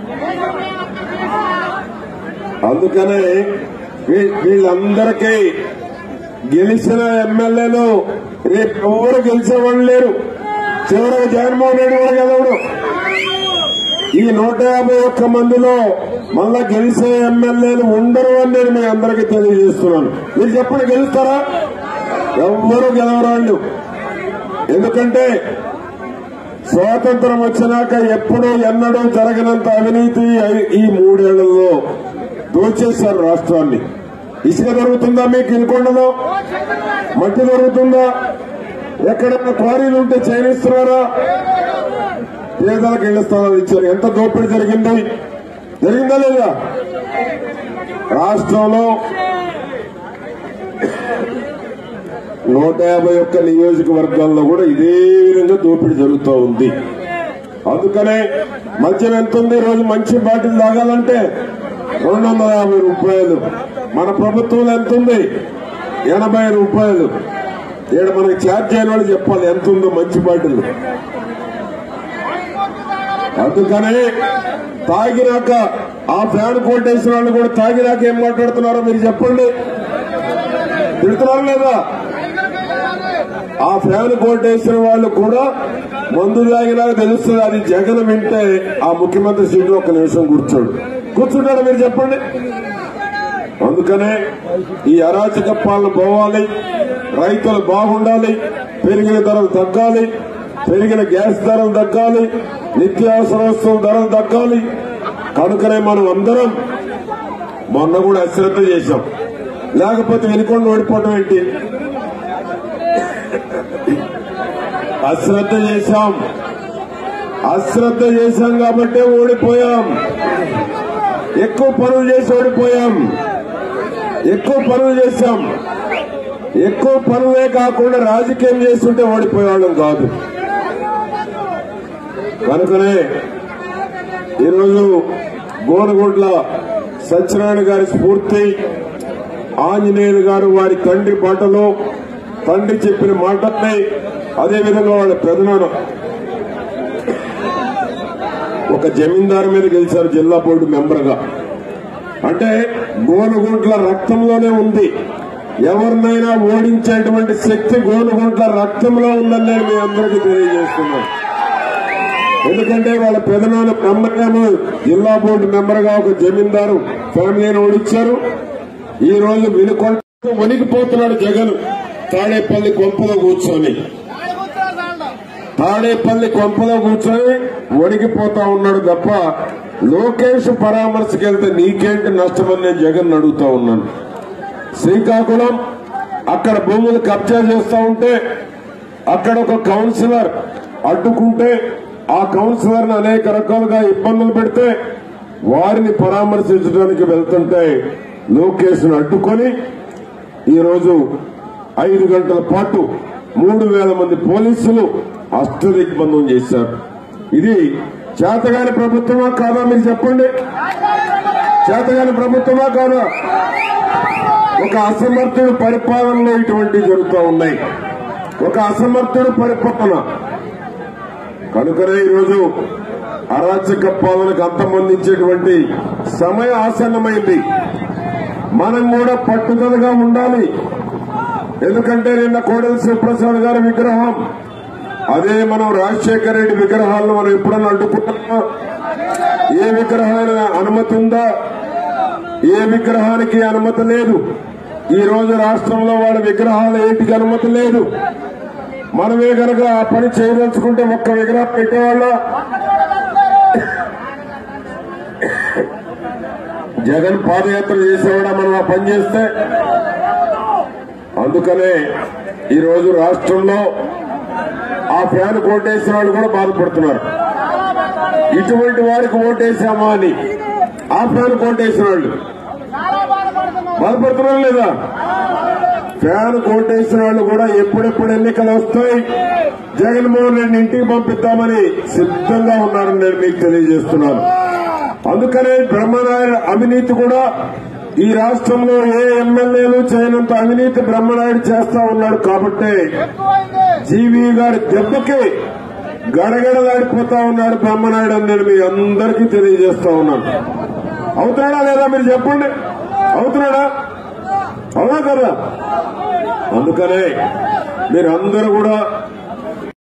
అందుకనే వీ- వీళ్ళందరికీ గెలిచిన ఎమ్మెల్యేలు రేపు ఎవరు గెలిచేవాళ్ళు లేరు చివరికి జగన్మోహన్ రెడ్డి కూడా గెలవడు ఈ నూట యాభై ఒక్క మందిలో మళ్ళా గెలిచే ఎమ్మెల్యేలు ఉండరు అని నేను మీ అందరికీ తెలియజేస్తున్నాను మీరు చెప్పండి గెలుస్తారా ఎవ్వరూ గెలవరాళ్ళు ఎందుకంటే స్వాతంత్రం వచ్చినాక ఎప్పుడూ ఎన్నడూ జరగనంత అవినీతి ఈ మూడేళ్లలో దోచేశారు రాష్ట్రాన్ని ఇసుక దొరుకుతుందా మీకు ఇనుకొండలో మట్టి దొరుకుతుందా ఎక్కడైనా క్వారీలు ఉంటే చేయనిస్తున్నారా పేదలకు ఇళ్ల స్థలాలు ఇచ్చారు ఎంత దోపిడీ జరిగింది జరిగిందా లేదా రాష్ట్రంలో నూట యాభై ఒక్క నియోజకవర్గాల్లో కూడా ఇదే విధంగా దోపిడీ జరుగుతూ ఉంది అందుకనే మద్యం ఎంత ఉంది ఈ రోజు మంచి బాటిల్ తాగాలంటే రెండు వందల యాభై రూపాయలు మన ప్రభుత్వంలో ఎంత ఉంది ఎనభై రూపాయలు ఇక్కడ మనకి ఛార్జ్ చేయని వాళ్ళు చెప్పాలి ఎంత ఉందో మంచి బాటిల్ అందుకనే తాగినాక ఆ ఫ్యాన్ కోటేసిన వాళ్ళు కూడా తాగినాక ఏం మాట్లాడుతున్నారో మీరు చెప్పండి తిడుతున్నారు లేదా ఆ ఫ్యాన్ కోటేసిన వాళ్ళు కూడా మందు తాగినాక తెలుస్తుంది అది జగన్ వింటే ఆ ముఖ్యమంత్రి సీట్లో ఒక నిమిషం కూర్చోడు కూర్చుంటాడు మీరు చెప్పండి అందుకనే ఈ అరాచక పాలన పోవాలి రైతులు బాగుండాలి పెరిగిన ధరలు తగ్గాలి పెరిగిన గ్యాస్ ధరలు తగ్గాలి నిత్యావసర వస్తువుల ధరలు తగ్గాలి కనుకనే మనం అందరం మొన్న కూడా అశ్రద్ధ చేశాం లేకపోతే వెనుకొండ ఓడిపోవటం ఏంటి అశ్రద్ధ చేశాం అశ్రద్ధ చేశాం కాబట్టే ఓడిపోయాం ఎక్కువ పనులు చేసి ఓడిపోయాం ఎక్కువ పనులు చేశాం ఎక్కువ పనులే కాకుండా రాజకీయం చేస్తుంటే ఓడిపోయేవాళ్ళం కాదు కనుకనే ఈరోజు గోనగుంట్ల సత్యనారాయణ గారి స్ఫూర్తి ఆంజనేయులు గారు వారి తండ్రి బాటలో తండ్రి చెప్పిన మాటల్ని అదేవిధంగా వాళ్ళ పెదనాన్న ఒక జమీందారు మీద గెలిచారు జిల్లా బోర్డు మెంబర్ గా అంటే గోనుగుంట్ల రక్తంలోనే ఉంది ఎవరినైనా ఓడించేటువంటి శక్తి గోనుగుంట్ల రక్తంలో ఉందని నేను మీ అందరికీ తెలియజేస్తున్నాను ఎందుకంటే వాళ్ళ పెదనాన్న మెంబర్ ఏమో జిల్లా బోర్డు మెంబర్ గా ఒక జమీందారు ఫ్యామిలీని ఓడించారు ఈ రోజు వినుకొండ వణికిపోతున్నాడు జగన్ తాడేపల్లి కొంపలో కూర్చొని తాడేపల్లి కొంపలో కూర్చొని వణికిపోతా ఉన్నాడు తప్ప లోకేష్ పరామర్శకి వెళ్తే నీకేంటి నష్టమని నేను జగన్ అడుగుతా ఉన్నాను శ్రీకాకుళం అక్కడ భూములు కబ్జా చేస్తా ఉంటే అక్కడ ఒక కౌన్సిలర్ అడ్డుకుంటే ఆ కౌన్సిలర్ అనేక రకాలుగా ఇబ్బందులు పెడితే వారిని పరామర్శించడానికి వెళ్తుంటే లోకేష్ ను అడ్డుకొని ఈరోజు ఐదు గంటల పాటు మూడు వేల మంది పోలీసులు అష్టదిగ్బంధం చేశారు ఇది చేతగాని ప్రభుత్వమా కాదా మీరు చెప్పండి చేతగాని ప్రభుత్వమా కాదా ఒక అసమర్థుడు పరిపాలనలో ఇటువంటి జరుగుతూ ఉన్నాయి ఒక అసమర్థుడు పరిపాలన కనుకనే ఈరోజు అరాచక పాలనకు అంతమందించేటువంటి సమయం ఆసన్నమైంది మనం కూడా పట్టుదలగా ఉండాలి ఎందుకంటే నిన్న కోడెల శివప్రసాద్ గారి విగ్రహం అదే మనం రాజశేఖర రెడ్డి విగ్రహాలను మనం ఎప్పుడన్నా అడ్డుకుంటున్నా ఏ విగ్రహానికి అనుమతి ఉందా ఏ విగ్రహానికి అనుమతి లేదు ఈ రోజు రాష్ట్రంలో వాళ్ళ విగ్రహాలు ఏంటికి అనుమతి లేదు మనమే గనక ఆ పని చేయదలుచుకుంటే ఒక్క విగ్రహం పెట్టేవాళ్ళ జగన్ పాదయాత్ర చేసేవాడా మనం ఆ పని చేస్తే అందుకనే ఈ రోజు రాష్ట్రంలో ఆ ఫ్యాన్ ఓటేసిన వాళ్ళు కూడా బాధపడుతున్నారు ఇటువంటి వారికి ఓటేసామా అని ఆ ఫ్యాన్ ఓటేసిన వాళ్ళు బాధపడుతున్నారు లేదా ఫ్యాన్ కోటేసిన వాళ్ళు కూడా ఎప్పుడెప్పుడు ఎన్నికలు వస్తాయి జగన్మోహన్ రెడ్డి ఇంటికి పంపిద్దామని సిద్ధంగా ఉన్నారని నేను మీకు తెలియజేస్తున్నాను అందుకనే బ్రహ్మనాయుడు అవినీతి కూడా ఈ రాష్ట్రంలో ఏ ఎమ్మెల్యేలు చేయనంత అవినీతి బ్రహ్మనాయుడు చేస్తా ఉన్నాడు కాబట్టి జీవీ గారి దెబ్బకి గడగడలాడిపోతా ఉన్నాడు బ్రహ్మనాయుడు అని నేను మీ అందరికీ తెలియజేస్తా ఉన్నాను అవుతున్నాడా లేదా మీరు చెప్పండి అవుతున్నాడా అవునా కదా అందుకనే మీరందరూ కూడా